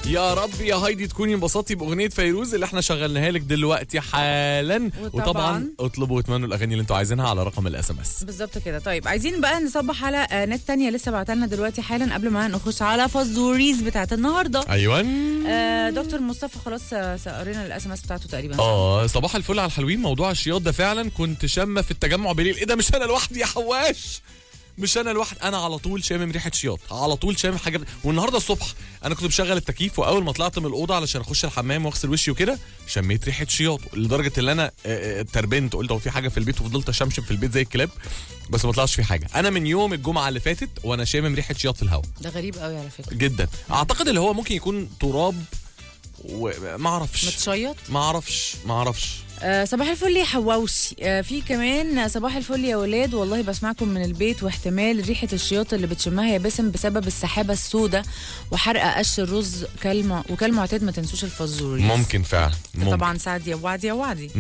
يا رب يا هايدي تكوني انبسطتي باغنيه فيروز اللي احنا شغلناها لك دلوقتي حالا وطبعاً- وطبعا اطلبوا واتمنوا الاغاني اللي انتوا عايزينها على رقم الاس ام اس بالظبط كده طيب عايزين بقى نصبح على آه، ناس تانية لسه بعتلنا دلوقتي حالا قبل ما نخش على فزوريز بتاعت النهارده ايوه آه دكتور مصطفى خلاص آه، قرينا الاس ام اس بتاعته تقريبا صح؟ اه صباح الفل على الحلوين موضوع الشياط ده فعلا كنت شامه في التجمع بالليل ايه ده مش انا لوحدي يا حواش مش انا لوحدي انا على طول شامم ريحه شياط على طول شامم حاجه والنهارده الصبح انا كنت مشغل التكييف واول ما طلعت من الاوضه علشان اخش الحمام واغسل وشي وكده شميت ريحه شياط لدرجه ان انا آه، آه، تربنت قلت هو في حاجه في البيت وفضلت اشمشم في البيت زي الكلاب بس ما طلعش في حاجه انا من يوم الجمعه اللي فاتت وانا شامم ريحه شياط في الهواء ده غريب قوي على فكره جدا اعتقد اللي هو ممكن يكون تراب وما اعرفش متشيط ما اعرفش ما اعرفش آه صباح الفل يا حواوشي آه في كمان صباح الفل يا ولاد والله بسمعكم من البيت واحتمال ريحة الشياط اللي بتشمها يا باسم بسبب السحابة السوداء وحرق قش الرز كالم وكالمعتاد ما تنسوش الفزوري ممكن فعلا ممكن. طبعا سعد يا وعد يا وعدي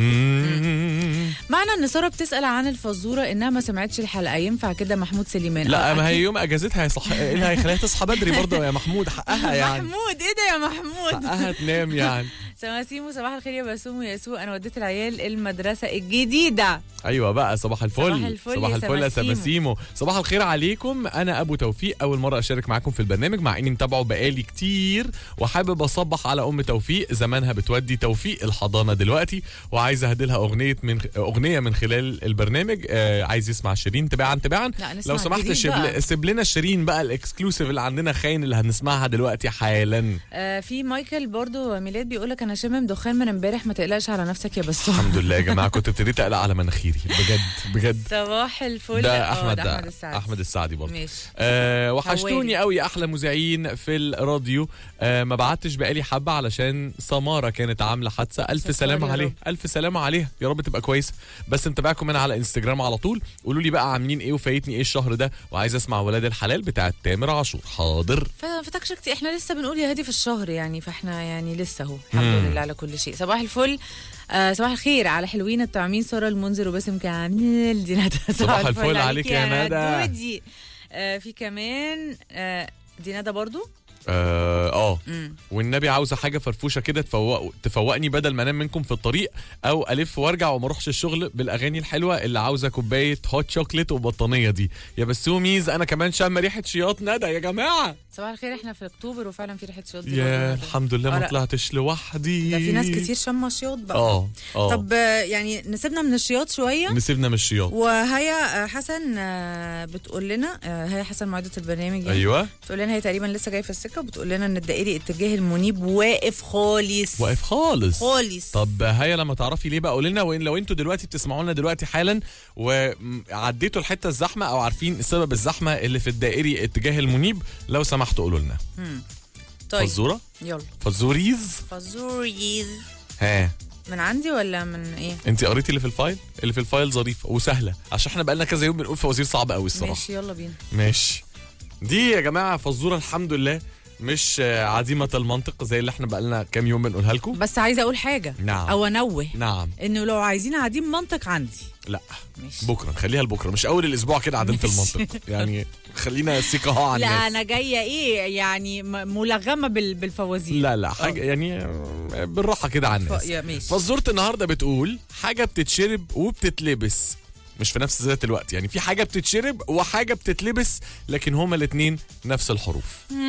مم. معنا ان ساره بتسال عن الفزوره انها ما سمعتش الحلقه ينفع كده محمود سليمان لا آه، ما هي أكيد. يوم اجازتها هي صح ايه اللي هيخليها تصحى بدري برضه يا محمود حقها يعني محمود ايه ده يا محمود حقها تنام يعني سماسيمو صباح الخير يا بسوم وياسوق انا وديت العيال المدرسه الجديده ايوه بقى صباح الفل صباح الفل صباح يا الفل يا سماسيمو. سماسيمو صباح الخير عليكم انا ابو توفيق اول مره اشارك معاكم في البرنامج مع اني متابعه بقالي كتير وحابب اصبح على ام توفيق زمانها بتودي توفيق الحضانه دلوقتي وعايز اهدي لها اغنيه من اغنيه من خلال البرنامج آه عايز يسمع شيرين تباعا تباعا لا، نسمع لو سمحت الجديد شيب بقى. سيب لنا شيرين بقى الاكسكلوسيف اللي عندنا خاين اللي هنسمعها دلوقتي حالا آه في مايكل برضو ميلاد بيقول لك انا شامم دخان من امبارح ما تقلقش على نفسك يا بسوم الحمد لله يا جماعه كنت ابتديت اقلق على مناخيري بجد بجد صباح الفل ده آه، احمد ده احمد السعد احمد السعدي برضه ماشي أه وحشتوني حوالي. قوي يا احلى مذيعين في الراديو أه ما بعتش بقالي حبه علشان سماره كانت عامله حادثه الف ستار سلامه يا عليها رب. الف سلامه عليها يا رب تبقى كويسه بس انتبهكم انا على انستجرام على طول قولوا لي بقى عاملين ايه وفايتني ايه الشهر ده وعايز اسمع ولاد الحلال بتاع تامر عاشور حاضر فتكش كتير احنا لسه بنقول يا هادي في الشهر يعني فاحنا يعني لسه اهو الحمد مم. لله على كل شيء صباح الفل آه صباح الخير على حلوين الطعمين ساره المنذر وباسم كامل دي ندى صباح الفل عليك يا ندى. ندى آه في كمان آه دي ندى برضو اه آه. مم. والنبي عاوزه حاجه فرفوشه كده تفوق تفوقني بدل ما انام منكم في الطريق او الف وارجع وما اروحش الشغل بالاغاني الحلوه اللي عاوزه كوبايه هوت شوكليت وبطانيه دي يا بسوميز انا كمان شام ريحه شياط ندى يا جماعه صباح الخير احنا في اكتوبر وفعلا في ريحه شياط دي يا برضو ندى. الحمد لله آه، ما لا. طلعتش لوحدي ده في ناس كتير شم شياط بقى اه اه طب آه، يعني نسيبنا من الشياط شويه نسيبنا من الشياط وهيا آه، حسن آه، بتقول لنا آه، هيا حسن معدة البرنامج يعني ايوه بتقول لنا هي تقريبا لسه جايه في السكه وبتقول لنا ان الدائري اتجاه المنيب واقف خالص واقف خالص خالص طب هيا لما تعرفي ليه بقى قولي لنا وان لو انتوا دلوقتي بتسمعونا دلوقتي حالا وعديتوا الحته الزحمه او عارفين سبب الزحمه اللي في الدائري اتجاه المنيب لو سمحتوا قولوا لنا طيب فزوره يلا فزوريز فزوريز ها من عندي ولا من ايه انت قريتي اللي في الفايل اللي في الفايل ظريفه وسهله عشان احنا بقالنا كذا يوم بنقول فوازير صعبه قوي الصراحه ماشي يلا بينا ماشي دي يا جماعه فزوره الحمد لله مش آه، عديمه المنطق زي اللي احنا بقالنا كام يوم بنقولها لكم بس عايزه اقول حاجه نعم. او انوه نعم انه لو عايزين عديم منطق عندي لا ماشي بكره نخليها لبكره مش اول الاسبوع كده عديمه ماشي. المنطق يعني خلينا سيكا ها على لا الناس انا جايه ايه يعني م- ملغمه بال- بالفوازير لا لا حاجه يعني آه، بالراحه كده على ف... الناس يا ماشي فزورة النهارده بتقول حاجه بتتشرب وبتتلبس مش في نفس ذات الوقت يعني في حاجه بتتشرب وحاجه بتتلبس لكن هما الاثنين نفس الحروف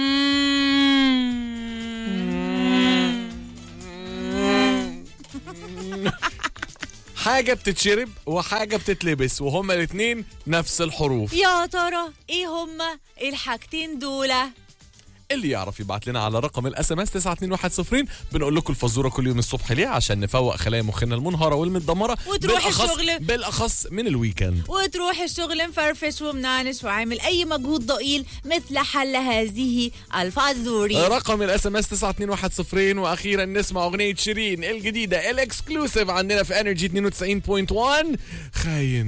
حاجه بتتشرب وحاجه بتتلبس وهما الاثنين نفس الحروف يا ترى ايه هما الحاجتين دول اللي يعرف يبعت لنا على رقم الاس ام اس 92110 بنقول لكم الفزوره كل يوم الصبح ليه عشان نفوق خلايا مخنا المنهاره والمتدمره وتروح بالأخص الشغل. بالاخص من الويكند وتروح الشغل مفرفش ومنعنش وعامل اي مجهود ضئيل مثل حل هذه الفازوري رقم الاس ام اس 92110 واخيرا نسمع اغنيه شيرين الجديده الاكسكلوسيف عندنا في انرجي 92.1 خاين